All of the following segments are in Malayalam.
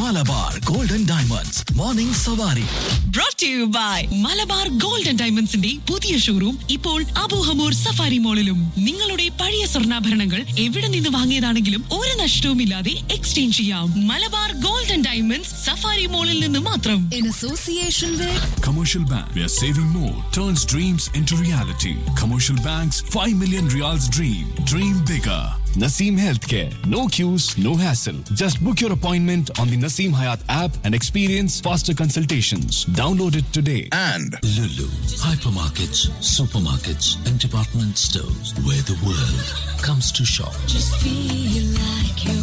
മലബാർ ഗോൾഡൻ ഡയമണ്ട്സ് മോർണിംഗ് സവാരി brought to you by Malabar gold and ഡയമണ്ട്സിന്റെ പുതിയ ഷോറൂം ഇപ്പോൾ അബൂഹമൂർ സഫാരി മോളിലും നിങ്ങളുടെ പഴയ സ്വർണ്ണാഭരണങ്ങൾ എവിടെ നിന്ന് വാങ്ങിയതാണെങ്കിലും ഒരു നഷ്ടവുമില്ലാതെ എക്സ്ചേഞ്ച് ചെയ്യാം Malabar gold and diamonds Safari മോളിൽ നിന്ന് മാത്രം in association with Commercial Bank, where saving more turns dreams into reality. Commercial Bank's 5 million reals dream. Dream bigger. Naseem Healthcare. No queues, no hassle. Just book your appointment on the Naseem Hayat app and experience faster consultations. Download it today. and Lulu, hypermarkets, supermarkets, and department stores where the world comes to shop. feel like you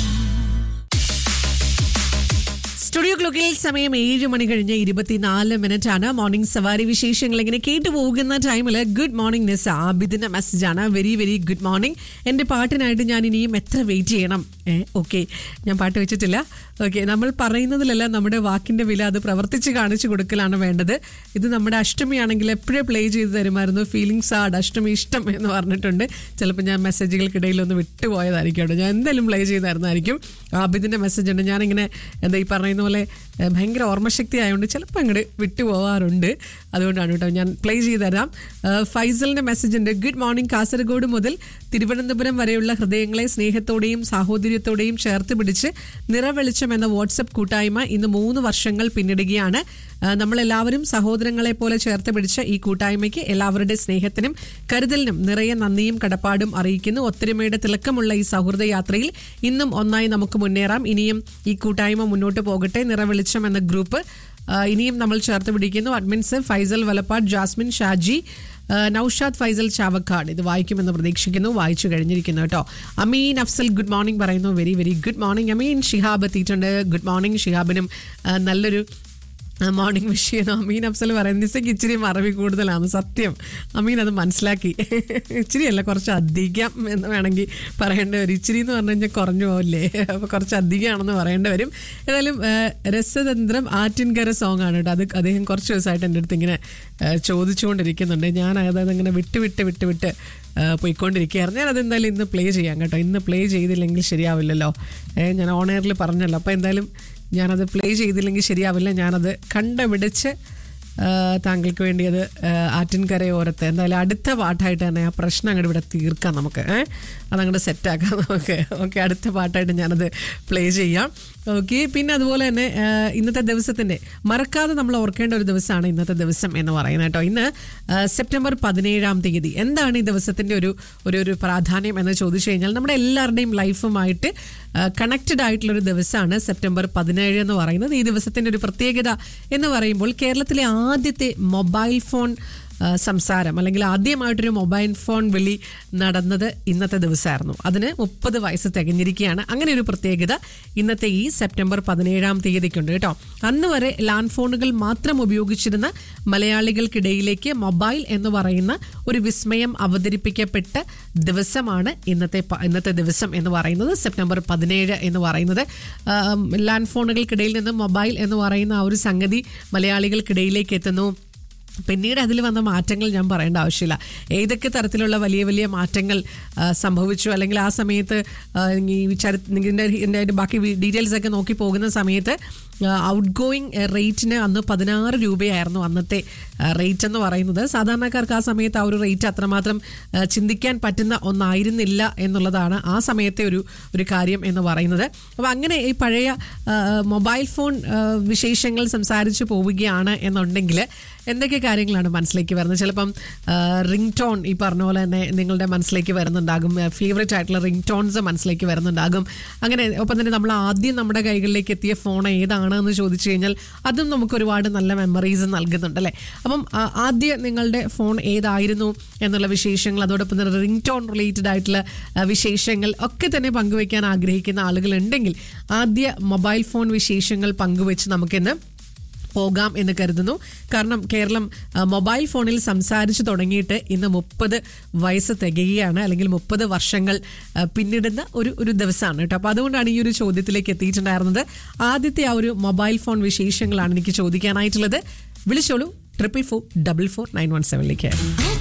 studio ക്ലോക്കിൽ സമയം ഏഴ് മണി കഴിഞ്ഞ് ഇരുപത്തിനാല് മിനിറ്റ് ആണ് മോർണിംഗ് സവാരി വിശേഷങ്ങൾ ഇങ്ങനെ കേട്ടു പോകുന്ന ടൈമിൽ ഗുഡ് മോർണിംഗ് നിസ് ആബിദിന്റെ മെസ്സേജ് ആണ് വെരി വെരി ഗുഡ് മോർണിംഗ് എന്റെ പാട്ടിനായിട്ട് ഞാൻ ഇനിയും എത്ര വെയിറ്റ് ചെയ്യണം ഏ ഓക്കെ ഞാൻ പാട്ട് വെച്ചിട്ടില്ല ഓക്കെ നമ്മൾ പറയുന്നതിലല്ല നമ്മുടെ വാക്കിന്റെ വില അത് പ്രവർത്തിച്ച് കാണിച്ചു കൊടുക്കലാണ് വേണ്ടത് ഇത് നമ്മുടെ അഷ്ടമിയാണെങ്കിൽ എപ്പോഴും പ്ലേ ചെയ്ത് തരുമായിരുന്നു ഫീലിങ്സ് ആഡ് അഷ്ടമി ഇഷ്ടം എന്ന് പറഞ്ഞിട്ടുണ്ട് ചിലപ്പോൾ ഞാൻ മെസ്സേജുകൾക്കിടയിൽ ഒന്ന് വിട്ടുപോയതായിരിക്കും കേട്ടോ ഞാൻ എന്തായാലും പ്ലേ ചെയ്ത് തരുന്നതായിരിക്കും ആബിദിന്റെ മെസ്സേജ് ഉണ്ട് ഞാനിങ്ങനെ എന്താ ഈ പറയുന്ന പോലെ ഏഹ്, ഭയങ്കര ഓർമ്മശക്തി ആയതുകൊണ്ട് ചിലപ്പോൾ അങ്ങോട്ട് വിട്ടുപോകാറുണ്ട് അതുകൊണ്ടാണ് കേട്ടോ ഞാൻ പ്ലേ ചെയ്ത് തരാം ഏഹ്, ഫൈസലിന്റെ മെസ്സേജ് ഉണ്ട് ഗുഡ് മോർണിംഗ് കാസർഗോഡ് മുതൽ തിരുവനന്തപുരം വരെയുള്ള ഹൃദയങ്ങളെ സ്നേഹത്തോടെയും സാഹോദര്യത്തോടെയും ചേർത്ത് പിടിച്ച് നിറവെളിച്ചം എന്ന വാട്സപ്പ് കൂട്ടായ്മ ഇന്ന് മൂന്ന് വർഷങ്ങൾ പിന്നിടുകയാണ് ഏഹ്, നമ്മളെല്ലാവരും സഹോദരങ്ങളെ പോലെ ചേർത്ത് പിടിച്ച ഈ കൂട്ടായ്മയ്ക്ക് എല്ലാവരുടെ സ്നേഹത്തിനും കരുതലിനും നിറയെ നന്ദിയും കടപ്പാടും അറിയിക്കുന്നു ഒത്തൊരുമയുടെ തിളക്കമുള്ള ഈ സൗഹൃദ യാത്രയിൽ ഇന്നും ഒന്നായി നമുക്ക് മുന്നേറാം ഇനിയും ഈ കൂട്ടായ്മ മുന്നോട്ട് പോകട്ടെ നിറവെളിച്ചം എന്ന ഗ്രൂപ്പ് ആ, ഇനിയും നമ്മൾ ചേർത്ത് പിടിക്കുന്നു അഡ്മിൻസ് ഫൈസൽ വലപ്പാട് ജാസ്മിൻ ഷാജി ആ, നൌഷാദ് ഫൈസൽ ചാവക്കാട് ഇത് വായിക്കുമെന്ന് പ്രതീക്ഷിക്കുന്നു വായിച്ചു കഴിഞ്ഞിരിക്കുന്നു കേട്ടോ അമീൻ അഫ്സൽ ഗുഡ് മോർണിംഗ് പറയുന്നു very very good morning Ameen Shihab എത്തിയിട്ടുണ്ട് ഗുഡ് മോർണിംഗ് ഷിഹാബിനും ആ, നല്ലൊരു മോർണിംഗ് വിഷ് ചെയ്യുന്നു അമീൻ അഫ്സൽ പറയുന്നത് നിസയ്ക്ക് ഇച്ചിരി മറവി കൂടുതലാണ് സത്യം അമീൻ അത് മനസ്സിലാക്കി ഇച്ചിരി അല്ല കുറച്ച് അധികം എന്ന് വേണമെങ്കിൽ പറയേണ്ടി വരും ഇച്ചിരി എന്ന് പറഞ്ഞു കഴിഞ്ഞാൽ കുറഞ്ഞു പോകില്ലേ അപ്പോൾ കുറച്ച് അധികമാണെന്ന് പറയേണ്ടി വരും ഏതായാലും ആ, രസതന്ത്രം ആറ്റിൻകര സോങ് ആണ് കേട്ടോ അത് അദ്ദേഹം കുറച്ച് ദിവസമായിട്ട് എൻ്റെ അടുത്ത് ഇങ്ങനെ ആ, ചോദിച്ചുകൊണ്ടിരിക്കുന്നുണ്ട് ഞാൻ അതായത് ഇങ്ങനെ വിട്ട് വിട്ട് വിട്ട് വിട്ട് ആ, പോയിക്കൊണ്ടിരിക്കുകയായിരുന്നു ഞാൻ അതെന്തായാലും ഇന്ന് പ്ലേ ചെയ്യാം കേട്ടോ ഇന്ന് പ്ലേ ചെയ്തില്ലെങ്കിൽ ശരിയാവില്ലല്ലോ ഏ, ഞാൻ ഓൺ എയറിൽ പറഞ്ഞല്ലോ അപ്പോൾ എന്തായാലും ഞാനത് പ്ലേ ചെയ്തില്ലെങ്കിൽ ശരിയാവില്ല ഞാനത് കണ്ടുപിടിച്ച് ആ, താങ്കൾക്ക് വേണ്ടി അത് ആ, ആറ്റിൻകരയോരത്ത് എന്തായാലും അടുത്ത പാട്ടായിട്ട് തന്നെ ആ പ്രശ്നം അങ്ങോട്ട് ഇവിടെ തീർക്കാം നമുക്ക് ഏഹ് അതങ്ങോട്ട് സെറ്റാക്കാം നമുക്ക് ഓക്കെ അടുത്ത പാട്ടായിട്ട് ഞാനത് പ്ലേ ചെയ്യാം ഓക്കെ പിന്നെ അതുപോലെ തന്നെ ആ, ഇന്നത്തെ ദിവസത്തിൻ്റെ മറക്കാതെ നമ്മൾ ഓർക്കേണ്ട ഒരു ദിവസമാണ് ഇന്നത്തെ ദിവസം എന്ന് പറയുന്നത് കേട്ടോ ഇന്ന് ആ, സെപ്റ്റംബർ പതിനേഴാം തീയതി എന്താണ് ഈ ദിവസത്തിൻ്റെ ഒരു ഒരു ഒരു പ്രാധാന്യം എന്ന് ചോദിച്ചു കഴിഞ്ഞാൽ നമ്മുടെ എല്ലാവരുടെയും ലൈഫുമായിട്ട് കണക്റ്റഡ് ആയിട്ടുള്ള ഒരു ദിവസമാണ് സെപ്റ്റംബർ പതിനേഴ് എന്ന് പറയുന്നത് ഈ ദിവസത്തിൻ്റെ ഒരു പ്രത്യേകത എന്ന് പറയുമ്പോൾ കേരളത്തിലെ ആദ്യത്തെ മൊബൈൽ ഫോൺ ആ, സംസാരം അല്ലെങ്കിൽ ആദ്യമായിട്ടൊരു മൊബൈൽ ഫോൺ വിളി നടന്നത് ഇന്നത്തെ ദിവസമായിരുന്നു അതിന് മുപ്പത് വയസ്സ് തികഞ്ഞിരിക്കുകയാണ് അങ്ങനെ ഒരു പ്രത്യേകത ഇന്നത്തെ ഈ സെപ്റ്റംബർ പതിനേഴാം തീയതിക്കുണ്ട് കേട്ടോ അന്ന് വരെ ലാൻഡ് ഫോണുകൾ മാത്രം ഉപയോഗിച്ചിരുന്ന മലയാളികൾക്കിടയിലേക്ക് മൊബൈൽ എന്ന് പറയുന്ന ഒരു വിസ്മയം അവതരിപ്പിക്കപ്പെട്ട ദിവസമാണ് ഇന്നത്തെ പ- ഇന്നത്തെ ദിവസം എന്ന് പറയുന്നത് സെപ്റ്റംബർ പതിനേഴ് എന്ന് പറയുന്നത് ആം, ലാൻഡ് ഫോണുകൾക്കിടയിൽ നിന്ന് മൊബൈൽ എന്ന് പറയുന്ന ആ ഒരു സംഗതി മലയാളികൾക്കിടയിലേക്ക് എത്തുന്നു പിന്നീട് അതിൽ വന്ന മാറ്റങ്ങൾ ഞാൻ പറയേണ്ട ആവശ്യമില്ല ഏതൊക്കെ തരത്തിലുള്ള വലിയ വലിയ മാറ്റങ്ങൾ ആ, സംഭവിച്ചു അല്ലെങ്കിൽ ആ സമയത്ത് ആ, ഈ ചരി ഇതിൻ്റെ ഇതിൻ്റെ അതിൻ്റെ ബാക്കി ഡീറ്റെയിൽസ് ഒക്കെ നോക്കി പോകുന്ന സമയത്ത് ഔട്ട് ഗോയിങ് റേറ്റിന് അന്ന് പതിനാറ് രൂപയായിരുന്നു അന്നത്തെ റേറ്റ് എന്ന് പറയുന്നത് സാധാരണക്കാർക്ക് ആ സമയത്ത് ആ ഒരു റേറ്റ് അത്രമാത്രം ആ, ചിന്തിക്കാൻ പറ്റുന്ന ഒന്നായിരുന്നില്ല എന്നുള്ളതാണ് ആ സമയത്തെ ഒരു ഒരു കാര്യം എന്ന് പറയുന്നത് അപ്പോൾ അങ്ങനെ ഈ പഴയ ആ, മൊബൈൽ ഫോൺ ആ, വിശേഷങ്ങൾ സംസാരിച്ചു പോവുകയാണ് എന്നുണ്ടെങ്കിൽ എന്തൊക്കെ കാര്യങ്ങളാണ് മനസ്സിലേക്ക് വരുന്നത് ചിലപ്പം റിംഗ് ടോൺ ഈ പറഞ്ഞ പോലെ തന്നെ നിങ്ങളുടെ മനസ്സിലേക്ക് വരുന്നുണ്ടാകും ഫേവറേറ്റ് ആയിട്ടുള്ള റിംഗ് ടോൺസ് മനസ്സിലേക്ക് വരുന്നുണ്ടാകും അങ്ങനെ ഒപ്പം തന്നെ നമ്മൾ ആദ്യം നമ്മുടെ കൈകളിലേക്ക് എത്തിയ ഫോൺ ഏതാണ് എന്ന് ചോദിച്ചു കഴിഞ്ഞാൽ അതും നമുക്ക് ഒരുപാട് നല്ല മെമ്മറീസ് നൽകുന്നുണ്ട് അല്ലേ അപ്പം ആ, ആദ്യം നിങ്ങളുടെ ഫോൺ ഏതായിരുന്നു എന്നുള്ള വിശേഷങ്ങൾ അതോടൊപ്പം തന്നെ റിംഗ് ടോൺ റിലേറ്റഡ് ആയിട്ടുള്ള ആ, വിശേഷങ്ങൾ ഒക്കെ തന്നെ പങ്കുവയ്ക്കാൻ ആഗ്രഹിക്കുന്ന ആളുകളുണ്ടെങ്കിൽ ആദ്യ മൊബൈൽ ഫോൺ വിശേഷങ്ങൾ പങ്കുവെച്ച് നമുക്കിന്ന് പോകാം എന്ന് കരുതുന്നു കാരണം കേരളം ആ, മൊബൈൽ ഫോണിൽ സംസാരിച്ചു തുടങ്ങിയിട്ട് ഇന്ന് മുപ്പത് വയസ്സ് തികയുകയാണ് അല്ലെങ്കിൽ മുപ്പത് വർഷങ്ങൾ ആ, പിന്നിടുന്ന ഒരു ഒരു ദിവസമാണ് കേട്ടോ അപ്പോൾ അതുകൊണ്ടാണ് ഈ ഒരു ചോദ്യത്തിലേക്ക് എത്തിയിട്ടുണ്ടായിരുന്നത് ആദ്യത്തെ ആ ഒരു മൊബൈൽ ഫോൺ വിശേഷങ്ങളാണ് എനിക്ക് ചോദിക്കാനായിട്ടുള്ളത് വിളിച്ചോളൂ triple four double four nine one സെവനിലേക്ക്